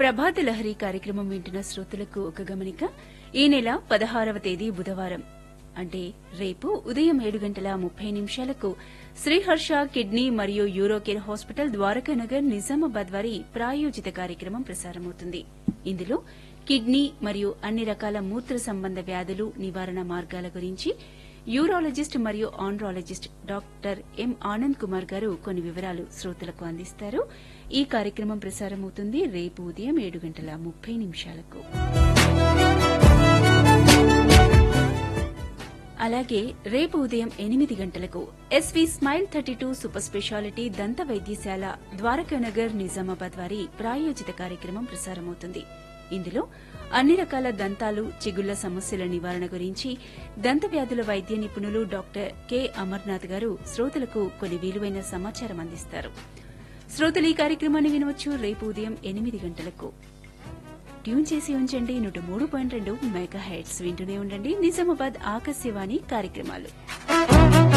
ప్రభాత లహరి కార్యక్రమం వింటున్న శ్రోతలకు ఒక గమనిక ఈ నెల పదహారవ తేదీ బుధవారం అంటే రేపు ఉదయం ఏడు గంటల ముప్పై నిమిషాలకు శ్రీహర్ష కిడ్నీ మరియు యూరోకేర్ హాస్పిటల్ ద్వారకానగర్ నిజామాబాద్ వారి ప్రాయోజిత కార్యక్రమం ప్రసారమవుతుంది ఇందులో కిడ్నీ మరియు అన్ని రకాల మూత్ర సంబంధ వ్యాధులు నివారణ మార్గాల గురించి యూరాలజిస్ట్ మరియు andrologist doctor M Anand Kumar garu కొన్ని వివరాలు శ్రోతలకు అందిస్తారు ఈ కార్యక్రమం ప్రసారమవుతుంది రేపు ఉదయం ఏడు గంటల ముప్పై నిమిషాలకు అలాగే రేపు ఉదయం ఎనిమిది గంటలకు SV smile thirty two super speciality దంత వైద్యశాల ద్వారకానగర్ నిజామాబాద్ వారి ప్రాయోజిత కార్యక్రమం ప్రసారమవుతుంది ఇందులో అన్ని రకాల దంతాలు చిగుళ్ల సమస్యల నివారణ గురించి దంత వ్యాధుల వైద్య నిపుణులు డాక్టర్ కె అమర్నాథ్ గారు శ్రోతలకు కొన్ని విలువైన సమాచారం అందిస్తారు శ్రోతలు ఈ కార్యక్రమాన్ని వినవచ్చు రేపు ఉదయం ఎనిమిది గంటలకు ట్యూన్ చేసి ఉంచండి నూట మూడు పాయింట్ రెండు మెగా హెడ్స్ వింటూనే ఉండండి నిజామాబాద్ ఆకాశవాణి కార్యక్రమాలు